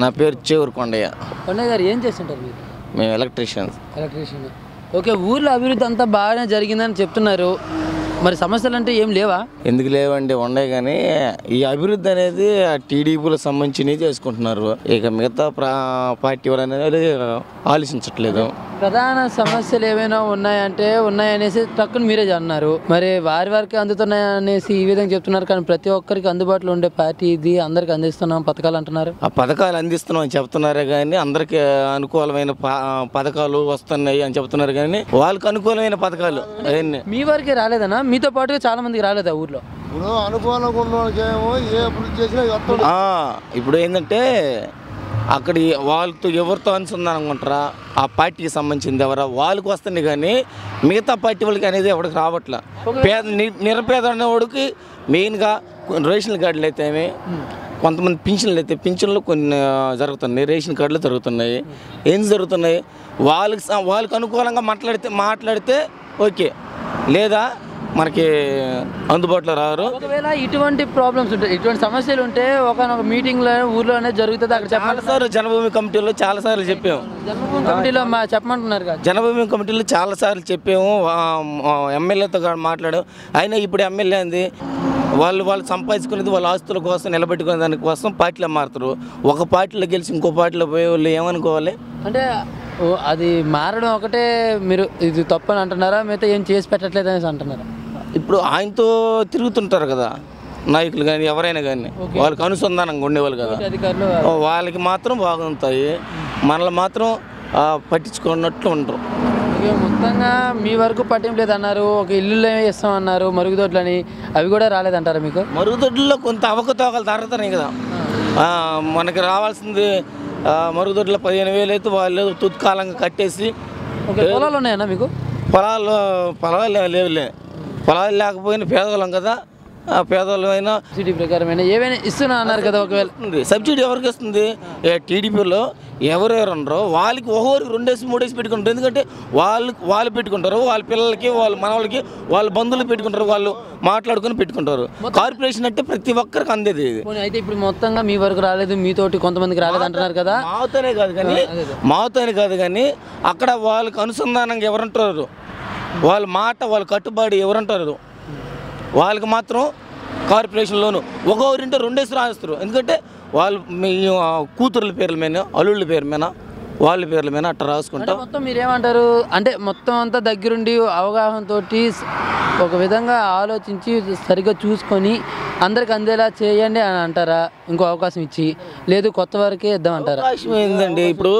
పేరు చేవూరు కొండయ్య కొండయ్య గారు ఏం చేస్తుంటారు మీరు మేము ఎలక్ట్రీషియన్స్ ఎలక్ట్రీషియన్ ఓకే ఊర్లో అభివృద్ధి అంతా బాగానే జరిగిందని చెప్తున్నారు మరి సమస్యలు అంటే ఏం లేవా ఎందుకు లేవండి ఉన్నాయి కానీ ఈ అభివృద్ధి అనేది టీడీపీలకు సంబంధించినవి చేసుకుంటున్నారు ఇక మిగతా ప్రా పార్టీ వాళ్ళు అనేది ఆలోచించట్లేదు ప్రధాన సమస్యలు ఏమైనా ఉన్నాయంటే ఉన్నాయనేసి టక్కుని మీరే అన్నారు మరి వారి వారికి అందుతున్నాయనేసి ఈ విధంగా చెప్తున్నారు కానీ ప్రతి ఒక్కరికి అందుబాటులో ఉండే పార్టీ ఇది అందరికి అందిస్తున్నాం పథకాలు అంటున్నారు ఆ పథకాలు అందిస్తున్నాం అని చెప్తున్నారే కానీ అందరికి అనుకూలమైన ప- పథకాలు వస్తున్నాయి అని చెప్తున్నారు కానీ వాళ్ళకి అనుకూలమైన పథకాలు అవన్నీ మీ వరకే రాలేదనా మీతో పాటుగా చాలా మందికి రాలేదా ఊర్లో ఇప్పుడు అనుకూలంగా ఉన్న వాళ్ళకేమో ఏ అభివృద్ధి చేసినా వస్తాడు ఆ, ఇప్పుడు ఏంటంటే అక్కడ ఈ- వాళ్ళతో ఎవరితో అనుసంధానం అనుకుంటారా ఆ పార్టీకి సంబంధించింది ఎవరా వాళ్ళకి వస్తుంది కానీ మిగతా పార్టీ వాళ్ళకి అనేది ఎవరికి రావట్లే పేద ని- నిరుపేద అనేవాడికి మెయిన్గా కొన్ని రేషన్ కార్డులు అయితే ఏమి కొంతమంది పింఛన్లు అయితే పింఛన్లు కొన్ని ఆ, జరుగుతున్నాయి రేషన్ కార్డులు జరుగుతున్నాయి ఏం జరుగుతున్నాయి వాళ్ళకి స- వాళ్ళకి అనుకూలంగా మాట్లాడితే మాట్లాడితే ఓకే లేదా మనకి అందుబాటులో రారు ఒకవేళ ఇటువంటి ప్రాబ్లమ్స్ ఉంటాయి ఇటువంటి సమస్యలు ఉంటే ఒకనొక మీటింగ్లో ఊర్లోనే జరుగుతుంది అక్కడ చెప్పండి చాలాసార్లు జనభూమి కమిటీలో చాలాసార్లు చెప్పాము జన్మభూమి కమిటీలో మా చెప్పమంటున్నారు కదా జనభూమి కమిటీలో చాలాసార్లు చెప్పాము ఎమ్మెల్యేతో కూడా మాట్లాడాము అయినా ఇప్పుడు ఎమ్మెల్యే అంది వాళ్ళు వాళ్ళు సంపాదించుకునేది వాళ్ళ ఆస్తుల కోసం నిలబెట్టుకునే దానికోసం పార్టీలో మారుతారు ఒక పార్టీలో గెలిచి ఇంకో పార్టీలో పోయే వాళ్ళు ఏమనుకోవాలి అంటే ఓ, అది మారడం ఒకటే మీరు ఇది తప్పని అంటున్నారా మిగతా ఏం చేసి పెట్టట్లేదు అనేసి అంటున్నారా ఇప్పుడు ఆయనతో తిరుగుతుంటారు కదా నాయకులు కానీ ఎవరైనా కానీ వాళ్ళకి అనుసంధానంగా ఉండేవాళ్ళు కదా అధికారులు వాళ్ళకి మాత్రం బాగుంటాయి మనల్ని మాత్రం ఆ, పట్టించుకున్నట్లు ఉండరు ఇక మొత్తంగా మీ వరకు పట్టింపు లేదన్నారు ఒక ఇల్లు ఇస్తామన్నారు మరుగుదొడ్లని అవి కూడా రాలేదంటారా మీకు మరుగుదొడ్లలో కొంత అవకతవకలు జరుగుతున్నాయి కదా ఆ, మనకి రావాల్సింది ఆ, మరుగుదొడ్లో పదిహేను వేలు అయితే వాళ్ళు తుత్కాలంగా కట్టేసి ఓకే పొలాలు ఉన్నాయన్నా మీకు పొలాలు పొలాలు లేవులే పొలాలు లేకపోయినా పేదవాళ్ళం కదా ఆ పేదవాళ్ళమైనా సిటీ ప్రకారమైన ఏవైనా ఇస్తున్నా అన్నారు కదా ఒకవేళ వస్తుంది సబ్సిడీ ఎవరికి వస్తుంది ఏ టీడీపీలో ఎవరెవరు ఉన్నారో వాళ్ళకి ఒక్కొక్కరికి రెండేసి మూడేసి పెట్టుకుంటారు ఎందుకంటే వాళ్ళు వాళ్ళు పెట్టుకుంటారు వాళ్ళ పిల్లలకి వాళ్ళ మనవాళ్ళకి వాళ్ళ బంధువులు పెట్టుకుంటారు వాళ్ళు మాట్లాడుకొని పెట్టుకుంటారు కార్పొరేషన్ అంటే ప్రతి ఒక్కరికి అందేది ఇది పోనీ అయితే ఇప్పుడు మొత్తంగా మీ వరకు రాలేదు మీతోటి కొంతమందికి రాలేదు అంటున్నారు కదా మాతోనే కాదు కానీ మాతోనే కాదు కానీ అక్కడ వాళ్ళకి అనుసంధానంగా ఎవరుంటారు వాళ్ళ మాట వాళ్ళ కట్టుబడి ఎవరుంటారు వాళ్ళకి మాత్రం కార్పొరేషన్ లోను ఒక్కొక్కరింటే రెండేసి రాస్తారు ఎందుకంటే వాళ్ళు మీ ఆ, కూతుర్ల పేర్ల మీద అల్లుళ్ళ పేరు మీద వాళ్ళ పేర్ల మీద అట్లా అంటే రాసుకుంటాం మొత్తం మీరేమంటారు అంటే మొత్తం అంతా దగ్గరుండి అవగాహనతో ఒక విధంగా ఆలోచించి సరిగ్గా చూసుకొని అందరికి అందేలా చేయండి అని అంటారా ఇంకో అవకాశం ఇచ్చి లేదు కొత్త వరకే ఇద్దామంటారా అవకాశం ఏంటండి ఇప్పుడు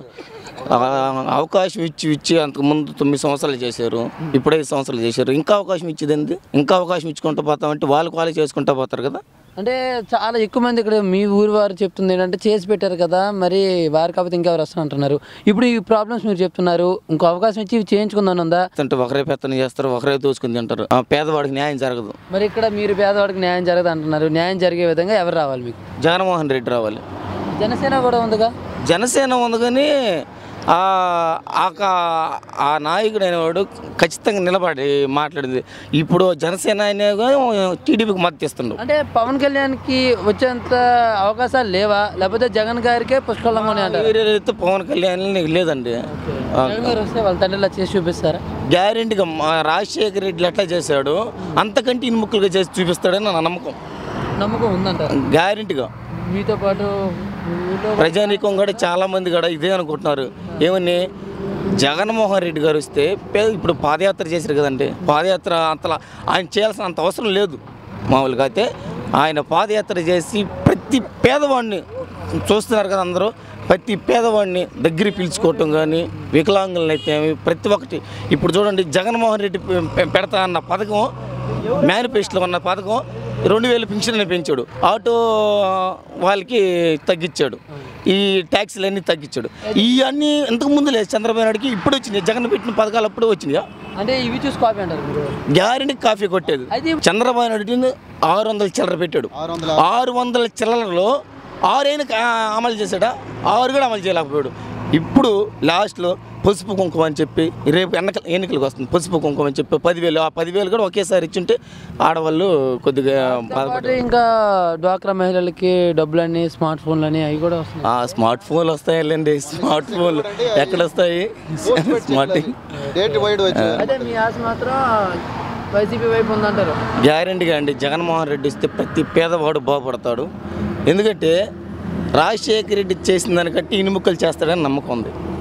ఆ, అవకాశం ఇచ్చి ఇచ్చి అంతకు ముందు తొమ్మిది సంవత్సరాలు చేశారు ఇప్పుడు ఐదు సంవత్సరాలు చేశారు ఇంకా అవకాశం ఇచ్చేది ఏంది ఇంకా అవకాశం ఇచ్చుకుంటూ పోతామంటే వాళ్ళకి వాళ్ళే చేసుకుంటూ పోతారు కదా అంటే చాలా ఎక్కువ మంది ఇక్కడ మీ ఊరు వారు చెప్తుంది ఏంటంటే చేసి పెట్టారు కదా మరి వారు కాకపోతే ఇంకెవరు వస్తారు అంటున్నారు ఇప్పుడు ఈ ప్రాబ్లమ్స్ మీరు చెప్తున్నారు ఇంకో అవకాశం ఇచ్చి ఇవి చేయించుకుందాం ఉందా అంటే ఒకరే పెత్తనం చేస్తారు ఒకరే దోచుకుని తింటారు ఆ పేదవాడికి న్యాయం జరగదు మరి ఇక్కడ మీరు పేదవాడికి న్యాయం జరగదు అంటున్నారు న్యాయం జరిగే విధంగా ఎవరు రావాలి మీకు జగన్మోహన్ రెడ్డి రావాలి జనసేన కూడా ఉందిగా జనసేన ఉంది కానీ ఆ ఆ కా- ఆ నాయకుడు అనేవాడు ఖచ్చితంగా నిలబడి మాట్లాడింది ఇప్పుడు జనసేన అనే టీడీపీకి మద్దతు ఇస్తుండ్రు అంటే పవన్ కళ్యాణ్కి వచ్చేంత అవకాశాలు లేవా లేకపోతే జగన్ గారికే పుష్కలంగా ఉన్నాయి అంటారు వేరే అయితే పవన్ కళ్యాణ్ లేదండి జగన్ గారు వస్తే వాళ్ళ తండ్రిలా చేసి చూపిస్తారా గ్యారెంటీగా మా రాజశేఖర రెడ్డి ఎట్లా చేశాడు అంతకంటే ఇన్ని ముక్కలుగా చేసి చూపిస్తాడని నా నమ్మకం నమ్మకం ఉందంటారు గ్యారెంటీగా మీతో పాటు ఊళ్ళో ప్రజానీకం కూడా చాలా మంది కూడా ఇదే అనుకుంటున్నారు ఏమని జగన్మోహన్ రెడ్డి గారు వస్తే పే- ఇప్పుడు పాదయాత్ర చేశారు కదండి పాదయాత్ర అంతలా ఆయన చేయాల్సిన అంత అవసరం లేదు మామూలుగా అయితే ఆయన పాదయాత్ర చేసి ప్రతి పేదవాడిని చూస్తున్నారు కదా అందరూ ప్రతి పేదవాడిని దగ్గర పిలుచుకోవటం కానీ వికలాంగులను అయితే ప్రతి ఒక్కటి ఇప్పుడు చూడండి జగన్మోహన్ రెడ్డి పె- పె- పెడతా అన్న పథకం మేనిఫెస్టోలో ఉన్న పథకం రెండు వేలు పింఛన్ పెంచాడు ఆటో వాళ్ళకి తగ్గించాడు ఈ ట్యాక్సీలు అన్నీ తగ్గించాడు ఇవన్నీ ఇంతకు ముందు లేదు చంద్రబాబు నాయుడుకి ఇప్పుడు వచ్చినాయి జగన్ పెట్టిన పథకాలు అప్పుడు వచ్చినాయా అంటే ఇవి చూసి కాపీ అంటారు మీరు గ్యారెంటీ కాఫీ కొట్టేది అయితే చంద్రబాబు నాయుడు ఆరు వందల చిల్లర పెట్టాడు ఆరు వందల ఆరు వందల చిల్లరలో ఆరైన అమలు చేశాడా ఆరు కూడా అమలు చేయలేకపోయాడు ఇప్పుడు లాస్ట్లో పసుపు కుంకుమ అని చెప్పి రేపు ఎన్నిక ఎన్నికలకు వస్తుంది పసుపు కుంకుమ అని చెప్పి పదివేలు ఆ పదివేలు కూడా ఒకేసారి ఇచ్చుంటే ఆడవాళ్ళు కొద్దిగా బాధపడ కాబట్టి ఇంకా డ్వాక్రా మహిళలకి డబ్బులని స్మార్ట్ ఫోన్లని అవి కూడా వస్తున్నాయి ఆ స్మార్ట్ ఫోన్లు వస్తాయండి స్మార్ట్ ఫోన్లు ఎక్కడ వస్తాయి స్మార్ట్ డేట్ వైడ్ వచ్చి అదే మీ ఆశ మాత్రం వైసీపీ వైపు ఉందంటారు గ్యారంటీగా అండి జగన్మోహన్ రెడ్డి ఇస్తే ప్రతి పేదవాడు బాగుపడతాడు ఎందుకంటే రాజశేఖర రెడ్డి చేసిన దానికంటే ఇనుముక్కలు చేస్తాడని నమ్మకం ఉంది